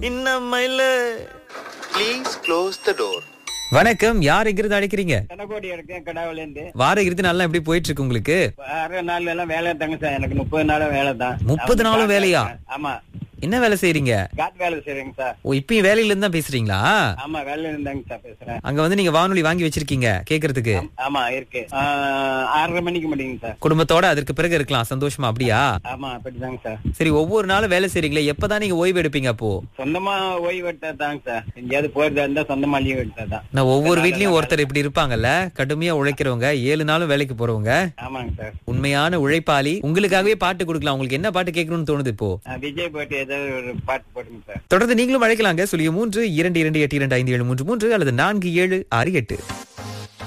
இன்னமையில Please close the door. வணக்கம் யார் எங்கிருந்து அழைக்கிறீங்க கனகோடி இருக்கேன் கடாவிலேருந்து வார இறுதி நாள்லாம் எப்படி போயிட்டு இருக்கு உங்களுக்கு ஆறு நாள் எல்லாம் வேலை தாங்க சார் எனக்கு முப்பது நாளும் வேலை தான் முப்பது நாளும் வேலையா? ஆமா என்ன வேலை செய்றீங்க காட் வேலை செய்றேங்க சார் ஓ இப்பயும் வேலையில இருந்து தான் பேசுறீங்களா ஆமா வேலையில இருந்தாங்க சார் பேசுறேன் அங்க வந்து நீங்க வானொலி வாங்கி வச்சிருக்கீங்க கேக்குறதுக்கு ஆமா இருக்கு ஆஹ், ஆறரை மணிக்கு முடியுங்க சார் குடும்பத்தோட அதற்கு பிறகு இருக்கலாம் சந்தோஷமா அப்படியா ஆமா அப்படிதாங்க சார் சரி ஒவ்வொரு நாளும் வேலை செய்றீங்களே எப்பதான் நீங்க ஓய்வு எடுப்பீங்க அப்போ சொந்தமா ஓய்வு எடுத்தா தாங்க சார் எங்கேயாவது போறதா இருந்தா சொந்தமா லீவ் எடுத்தா தான் நான் ஒவ்வொரு வீட்லயும் ஒருத்தர் இப்படி இருப்பாங்கல்ல கடுமையா உழைக்கிறவங்க ஏழு நாளும் வேலைக்கு போறவங்க ஆமாங்க சார் உண்மையான உழைப்பாளி உங்களுக்காகவே பாட்டு கொடுக்கலாம் உங்களுக்கு என்ன பாட்டு கேட்கணும்னு தோணுது இப்போ ஆஹ், விஜய் பாட்டு ஏதாவது ஒரு பாட்டு போடுங்க சார் தொடர்ந்து நீங்களும் அழைக்கலாங்க சொல்லிய மூன்று இரண்டு இரண்டு எட்டு இரண்டு ஐந்து ஏழு மூன்று மூன்று அல்லது நான்கு ஏழு ஆறு எட்டு